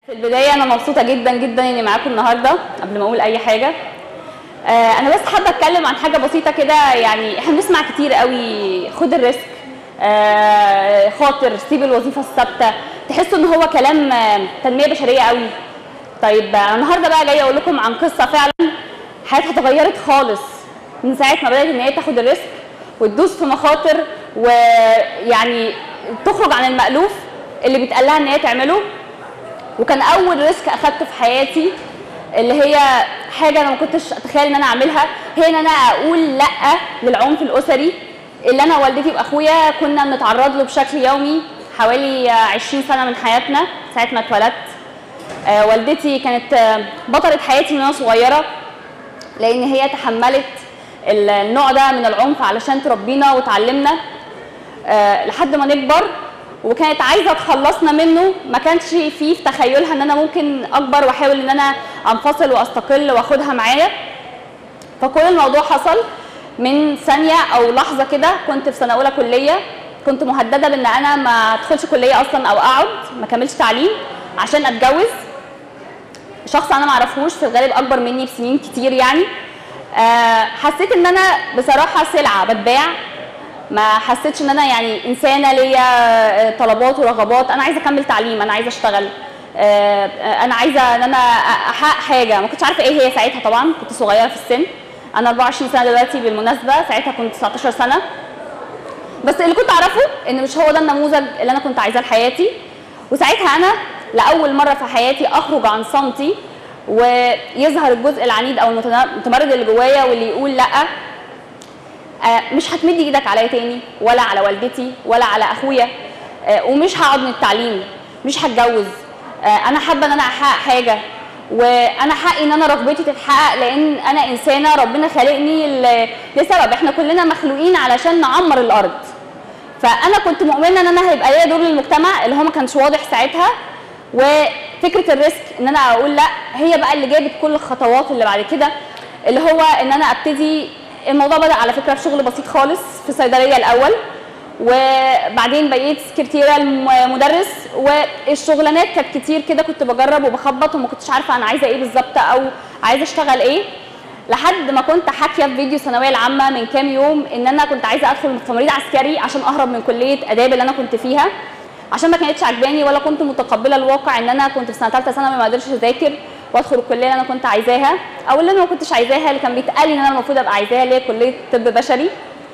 في البداية أنا مبسوطة جدا جدا إني معاكم النهاردة قبل ما أقول أي حاجة. آه أنا بس حابة أتكلم عن حاجة بسيطة كده يعني إحنا بنسمع كتير قوي خد الريسك آه خاطر سيب الوظيفة الثابتة تحسوا إن هو كلام آه، تنمية بشرية قوي. طيب آه، النهاردة بقى جاية أقول لكم عن قصة فعلا حياتها اتغيرت خالص من ساعة ما بدأت إن هي تاخد الريسك وتدوس في مخاطر ويعني تخرج عن المألوف اللي بيتقال لها إن هي تعمله وكان اول ريسك اخدته في حياتي اللي هي حاجه انا ما كنتش اتخيل ان انا اعملها هي ان انا اقول لا للعنف الاسري اللي انا ووالدتي واخويا كنا بنتعرض له بشكل يومي حوالي 20 سنه من حياتنا ساعه ما اتولدت آه، والدتي كانت آه، بطلة حياتي من وانا صغيره لان هي تحملت ال- النوع ده من العنف علشان تربينا وتعلمنا آه، لحد ما نكبر وكانت عايزه تخلصنا منه ما كانش فيه في تخيلها ان انا ممكن اكبر واحاول ان انا انفصل واستقل واخدها معايا فكل الموضوع حصل من ثانيه او لحظه كده كنت في سنه اولى كليه كنت مهدده بان انا ما ادخلش كليه اصلا او اقعد ما كملش تعليم عشان اتجوز شخص انا ما اعرفوش في الغالب اكبر مني بسنين كتير يعني آه، حسيت ان انا بصراحه سلعه بتباع ما حسيتش ان انا يعني انسانه ليا آه، طلبات ورغبات انا عايزه اكمل تعليم انا عايزه اشتغل آه، آه، انا عايزه ان انا احقق حاجه ما كنتش عارفه ايه هي ساعتها طبعا كنت صغيره في السن انا 24 سنه دلوقتي بالمناسبه ساعتها كنت 19 سنه بس اللي كنت اعرفه ان مش هو ده النموذج اللي انا كنت عايزاه لحياتي وساعتها انا لاول مره في حياتي اخرج عن صمتي ويظهر الجزء العنيد او المتمرد اللي جوايا واللي يقول لا آه، مش هتمد ايدك عليا تاني ولا على والدتي ولا على اخويا آه، ومش هقعد من التعليم مش هتجوز آه، انا حابه ان انا احقق حاجه وانا حقي ان انا رغبتي تتحقق لان انا انسانه ربنا خلقني ل- لسبب احنا كلنا مخلوقين علشان نعمر الارض فانا كنت مؤمنه ان انا هيبقى ليا دور للمجتمع اللي هو ما كانش واضح ساعتها وفكره الريسك ان انا اقول لا هي بقى اللي جابت كل الخطوات اللي بعد كده اللي هو ان انا ابتدي الموضوع بدا على فكره بشغل بسيط خالص في صيدليه الاول وبعدين بقيت سكرتيره الم- مدرس والشغلانات كانت كتير كده كنت بجرب وبخبط وما كنتش عارفه انا عايزه ايه بالظبط او عايزه اشتغل ايه لحد ما كنت حاكيه في فيديو الثانويه العامه من كام يوم ان انا كنت عايزه ادخل تمريض عسكري عشان اهرب من كليه اداب اللي انا كنت فيها عشان ما كانتش عجباني ولا كنت متقبله الواقع ان انا كنت في سنه ثالثه ثانوي ما قدرتش اذاكر وادخل الكليه اللي انا كنت عايزاها او اللي انا ما كنتش عايزاها اللي كان بيتقال لي ان انا المفروض ابقى عايزاها اللي هي كليه طب بشري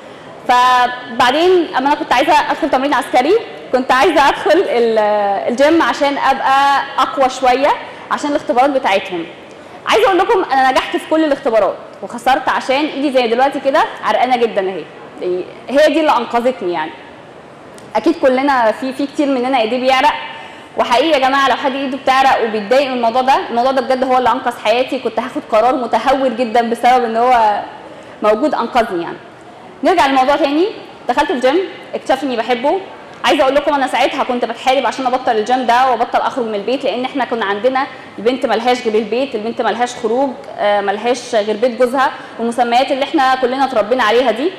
فبعدين اما انا كنت عايزه ادخل تمرين عسكري كنت عايزه ادخل ال- الجيم عشان ابقى اقوى شويه عشان الاختبارات بتاعتهم عايزه اقول لكم انا نجحت في كل الاختبارات وخسرت عشان ايدي زي دلوقتي كده عرقانه جدا اهي هي دي اللي انقذتني يعني اكيد كلنا في في كتير مننا ايديه بيعرق وحقيقي يا جماعه لو حد ايده بتعرق وبيتضايق من الموضوع ده الموضوع ده بجد هو اللي انقذ حياتي كنت هاخد قرار متهور جدا بسبب ان هو موجود انقذني يعني نرجع للموضوع تاني دخلت الجيم اكتشفت اني بحبه عايزه اقول لكم انا ساعتها كنت بتحارب عشان ابطل الجيم ده وابطل اخرج من البيت لان احنا كنا عندنا البنت ملهاش غير البيت البنت ملهاش خروج آه، ملهاش غير بيت جوزها والمسميات اللي احنا كلنا اتربينا عليها دي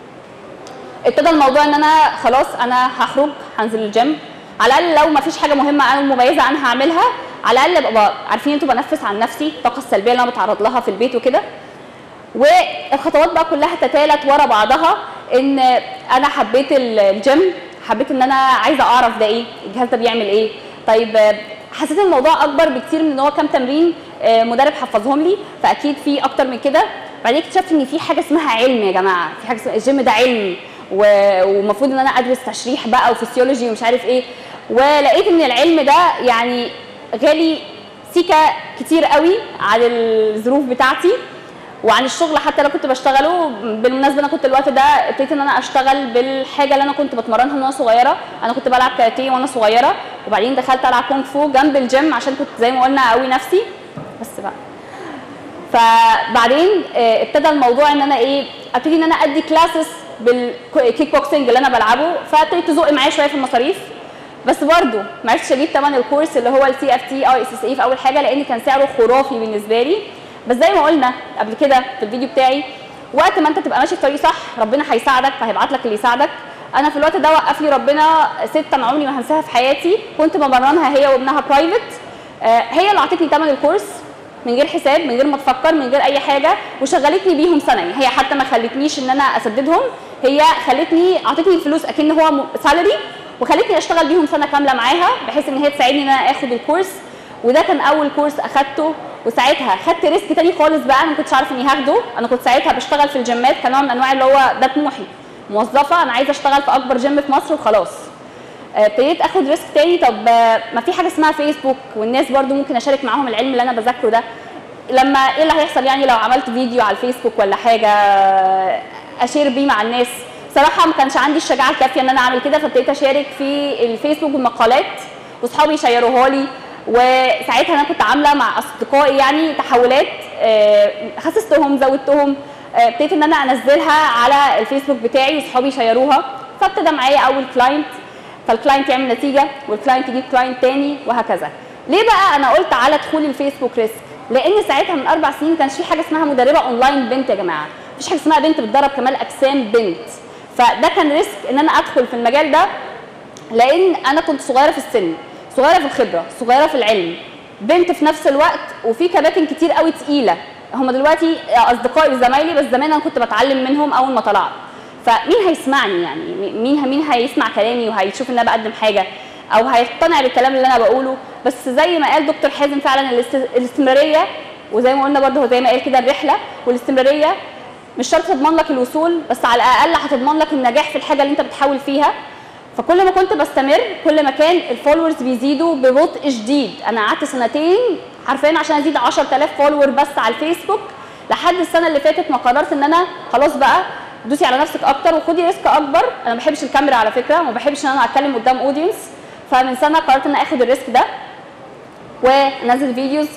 ابتدى الموضوع ان انا خلاص انا هخرج هنزل الجيم على الاقل لو ما فيش حاجه مهمه انا مميزه انا هعملها على الاقل ابقى عارفين انتوا بنفس عن نفسي الطاقه السلبيه اللي انا بتعرض لها في البيت وكده والخطوات بقى كلها تتالت ورا بعضها ان انا حبيت ال- الجيم حبيت ان انا عايزه اعرف ده ايه الجهاز ده بيعمل ايه طيب آه، حسيت الموضوع اكبر بكتير من ان هو كام تمرين آه، مدرب حفظهم لي فاكيد في اكتر من كده بعدين اكتشفت ان في حاجه اسمها علم يا جماعه في حاجه اسمها الجيم ده علم و- ومفروض ان انا ادرس تشريح بقى وفسيولوجي ومش عارف ايه ولقيت ان العلم ده يعني غالي سيكا كتير قوي على الظروف بتاعتي وعن الشغل حتى لو كنت بشتغله بالمناسبه انا كنت الوقت ده ابتديت ان انا اشتغل بالحاجه اللي انا كنت بتمرنها من وانا صغيره انا كنت بلعب كاراتيه وانا صغيره وبعدين دخلت العب كونغ فو جنب الجيم عشان كنت زي ما قلنا اقوي نفسي بس بقى فبعدين آه، ابتدى الموضوع ان انا ايه ابتدي ان انا ادي كلاسز بالكيك بوكسنج اللي انا بلعبه فابتديت تزق معايا شويه في المصاريف بس برضه ما عرفتش اجيب ثمن الكورس اللي هو السي اف تي او اس اس اي في اول حاجه لان كان سعره خرافي بالنسبه لي بس زي ما قلنا قبل كده في الفيديو بتاعي وقت ما انت تبقى ماشي في طريق صح ربنا هيساعدك فهيبعت لك اللي يساعدك انا في الوقت ده وقف لي ربنا ست انا عمري ما هنساها في حياتي كنت بمرنها هي وابنها برايفت آه، هي اللي اعطتني ثمن الكورس من غير حساب من غير ما تفكر من غير اي حاجه وشغلتني بيهم سنه يعني هي حتى ما خلتنيش ان انا اسددهم هي خلتني اعطتني الفلوس اكن هو سالري وخلتني اشتغل بيهم سنه كامله معاها بحيث ان هي تساعدني ان انا اخد الكورس وده كان اول كورس اخدته وساعتها خدت ريسك تاني خالص بقى انا ما كنتش عارفه اني هاخده انا كنت ساعتها بشتغل في الجيمات كنوع من انواع اللي هو ده طموحي موظفه انا عايزه اشتغل في اكبر جيم في مصر وخلاص آه، ابتديت اخد ريسك تاني طب آه، ما في حاجه اسمها فيسبوك والناس برضو ممكن اشارك معاهم العلم اللي انا بذاكره ده لما ايه اللي هيحصل يعني لو عملت فيديو على الفيسبوك ولا حاجه آه، اشير بيه مع الناس صراحه ما كانش عندي الشجاعه الكافيه ان انا اعمل كده فابتديت اشارك في الفيسبوك بمقالات واصحابي يشيروها لي وساعتها انا كنت عامله مع اصدقائي يعني تحولات آه، خسستهم زودتهم آه، ابتديت ان انا انزلها على الفيسبوك بتاعي واصحابي يشيروها فابتدى معايا اول كلاينت فالكلاينت يعمل نتيجه والكلاينت يجيب كلاينت تاني وهكذا ليه بقى انا قلت على دخول الفيسبوك ريسك لان ساعتها من اربع سنين ما كانش في حاجه اسمها مدربه اونلاين بنت يا جماعه مفيش حاجه اسمها بنت بتدرب كمال اجسام بنت فده كان ريسك ان انا ادخل في المجال ده لان انا كنت صغيره في السن صغيره في الخبره صغيره في العلم بنت في نفس الوقت وفي كباتن كتير قوي تقيله هم دلوقتي اصدقائي وزمايلي بس زمان انا كنت بتعلم منهم اول ما طلعت فمين هيسمعني يعني مين مين هيسمع كلامي وهيشوف ان انا بقدم حاجه او هيقتنع بالكلام اللي انا بقوله بس زي ما قال دكتور حازم فعلا الاست- الاستمراريه وزي ما قلنا برضه هو زي ما قال كده الرحله والاستمراريه مش شرط تضمن لك الوصول بس على الاقل هتضمن لك النجاح في الحاجه اللي انت بتحاول فيها فكل ما كنت بستمر كل ما كان الفولورز بيزيدوا ببطء شديد انا قعدت سنتين حرفيا عشان ازيد 10000 فولور بس على الفيسبوك لحد السنه اللي فاتت ما قررت ان انا خلاص بقى دوسي على نفسك اكتر وخدي ريسك اكبر انا ما بحبش الكاميرا على فكره وما بحبش ان انا اتكلم قدام اودينس فمن سنه قررت ان انا اخد الريسك ده وانزل فيديوز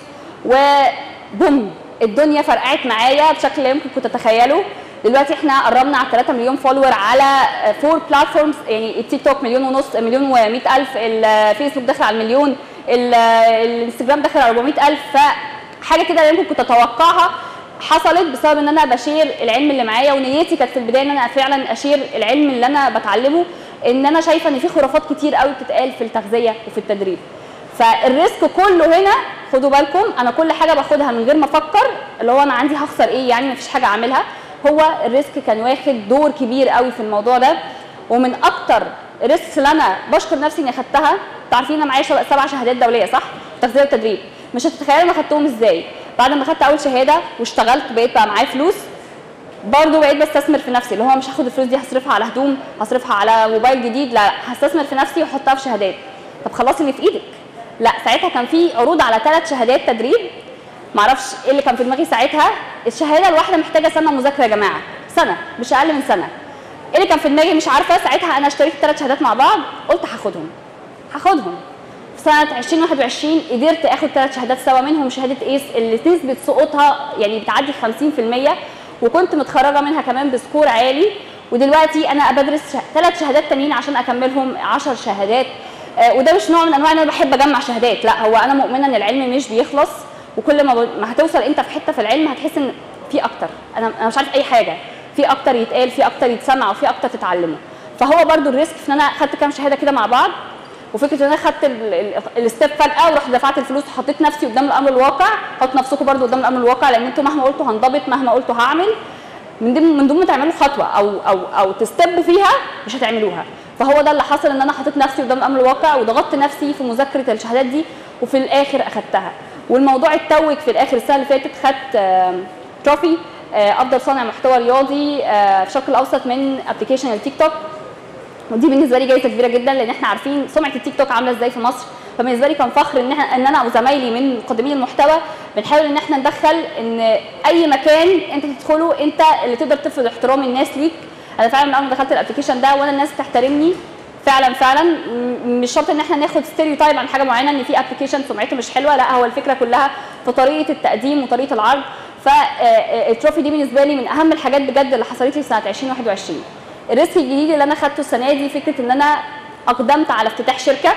وبوم الدنيا فرقعت معايا بشكل لا يمكن كنت اتخيله دلوقتي احنا قربنا على 3 مليون فولور على فور بلاتفورمز يعني التيك توك مليون ونص مليون و100 الف الفيسبوك داخل على المليون ال- الانستجرام داخل على 400 الف فحاجه كده لا يمكن كنت اتوقعها حصلت بسبب ان انا بشير العلم اللي معايا ونيتي كانت في البدايه ان انا فعلا اشير العلم اللي انا بتعلمه ان انا شايفه ان في خرافات كتير قوي بتتقال في التغذيه وفي التدريب فالريسك كله هنا خدوا بالكم انا كل حاجه باخدها من غير ما افكر اللي هو انا عندي هخسر ايه يعني مفيش حاجه اعملها هو الريسك كان واخد دور كبير قوي في الموضوع ده ومن اكتر الريسكس اللي انا بشكر نفسي اني خدتها انتوا عارفين انا معايا شبه- سبع شهادات دوليه صح؟ تغذيه وتدريب مش هتتخيلوا انا خدتهم ازاي بعد ما خدت اول شهاده واشتغلت بقيت بقى معايا فلوس برضه بقيت بستثمر في نفسي اللي هو مش هاخد الفلوس دي هصرفها على هدوم هصرفها على موبايل جديد لا هستثمر في نفسي واحطها في شهادات طب خلصي اللي في ايدك لا ساعتها كان في عروض على ثلاث شهادات تدريب معرفش ايه اللي كان في دماغي ساعتها الشهاده الواحده محتاجه سنه مذاكره يا جماعه سنه مش اقل من سنه ايه اللي كان في دماغي مش عارفه ساعتها انا اشتريت ثلاث شهادات مع بعض قلت هاخدهم هاخدهم في سنه 2021 قدرت اخد ثلاث شهادات سوا منهم شهاده ايس اللي نسبه سقوطها يعني بتعدي 50% وكنت متخرجه منها كمان بسكور عالي ودلوقتي انا بدرس ثلاث شهادات تانيين عشان اكملهم 10 شهادات آه، وده مش نوع من انواع ان انا بحب اجمع شهادات لا هو انا مؤمنه ان العلم مش بيخلص وكل ما ب- ما هتوصل انت في حته في العلم هتحس ان في اكتر انا انا مش عارف اي حاجه في اكتر يتقال في اكتر يتسمع وفي اكتر تتعلمه فهو برضو الريسك في ان انا خدت كام شهاده كده مع بعض وفكره ان انا خدت ال- ال- الستيب فجاه ورحت دفعت الفلوس وحطيت نفسي قدام الامر الواقع حطوا نفسكم برضو قدام الامر الواقع لان انتوا مهما قلتوا هنضبط مهما قلتوا هعمل من ضمن من ضمن ما تعملوا خطوه او او او تستبوا فيها مش هتعملوها فهو ده اللي حصل ان انا حطيت نفسي قدام الامر الواقع وضغطت نفسي في مذاكره الشهادات دي وفي الاخر اخدتها والموضوع اتوج في الاخر السنه اللي فاتت خدت آم، تروفي آه، افضل صانع محتوى رياضي آه، في الشرق الاوسط من ابلكيشن التيك توك ودي بالنسبه لي جايزه كبيره جدا لان احنا عارفين سمعه التيك توك عامله ازاي في مصر فبالنسبه لي كان فخر ان احنا ان انا وزمايلي من مقدمين المحتوى بنحاول ان احنا ندخل ان اي مكان انت تدخله انت اللي تقدر تفرض احترام الناس ليك انا فعلا من اول ما دخلت الابلكيشن ده وانا الناس تحترمني فعلا فعلا م- مش شرط ان احنا ناخد ستيريو تايب عن حاجه معينه ان في ابلكيشن سمعته مش حلوه لا هو الفكره كلها في طريقه التقديم وطريقه العرض فالتروفي دي بالنسبه لي من اهم الحاجات بجد اللي حصلت لي سنه 2021 الريسك الجديد اللي انا خدته السنه دي فكره ان انا اقدمت على افتتاح شركه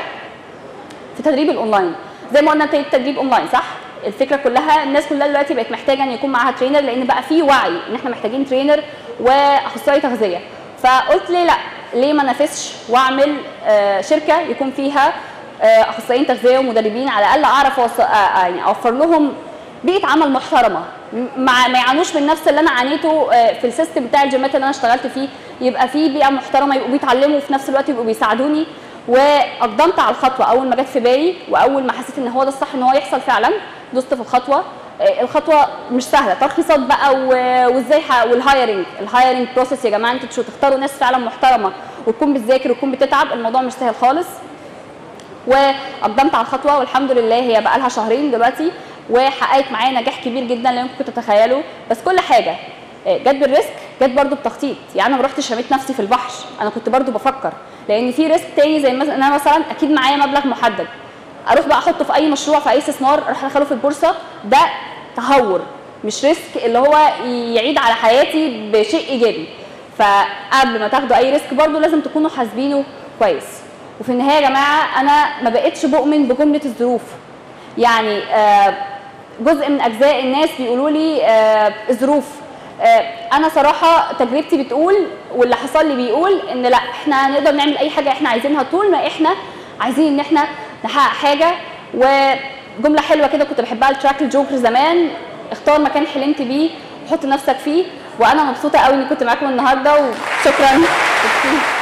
في تدريب الاونلاين زي ما قلنا ابتديت تدريب اونلاين صح الفكره كلها الناس كلها دلوقتي بقت محتاجه ان يكون معاها ترينر لان بقى في وعي ان احنا محتاجين ترينر واخصائي تغذيه فقلت ليه لا ليه ما نافسش واعمل آه، شركه يكون فيها آه، اخصائيين تغذيه ومدربين على الاقل اعرف أوص- آه، آه، يعني اوفر لهم بيئه عمل محترمه م- مع ما يعانوش من نفس اللي انا عانيته آه، في السيستم بتاع الجيمات اللي انا اشتغلت فيه يبقى في بيئه محترمه يبقوا بيتعلموا وفي نفس الوقت يبقوا بيساعدوني واقدمت على الخطوه اول ما جت في بالي واول ما حسيت ان هو ده الصح ان هو يحصل فعلا دوست في الخطوه آه، الخطوه مش سهله ترخيصات بقى و- وازاي ح- والهايرنج الهايرنج بروسيس يا جماعه انتوا تشو- تختاروا ناس فعلا محترمه وتكون بتذاكر وتكون بتتعب الموضوع مش سهل خالص وقدمت على الخطوه والحمد لله هي بقى لها شهرين دلوقتي وحققت معايا نجاح كبير جدا لا يمكن كنت اتخيله بس كل حاجه آه، جت بالريسك جت برضو بتخطيط يعني انا ما رحتش رميت نفسي في البحر انا كنت برضو بفكر لان في ريسك تاني زي مثلا ان انا مثلا اكيد معايا مبلغ محدد اروح بقى احطه في اي مشروع في اي استثمار اروح ادخله في البورصه ده تهور مش ريسك اللي هو يعيد على حياتي بشيء ايجابي فقبل ما تاخدوا اي ريسك برضو لازم تكونوا حاسبينه كويس وفي النهايه يا جماعه انا ما بقتش بؤمن بجمله الظروف يعني آه، جزء من اجزاء الناس بيقولوا لي آه، الظروف آه، انا صراحه تجربتي بتقول واللي حصل لي بيقول ان لا احنا نقدر نعمل اي حاجه احنا عايزينها طول ما احنا عايزين ان احنا نحقق حاجه وجمله حلوه كده كنت بحبها التراك الجوكر زمان اختار مكان حلمت بيه وحط نفسك فيه وانا مبسوطه قوي اني كنت معاكم النهارده وشكرا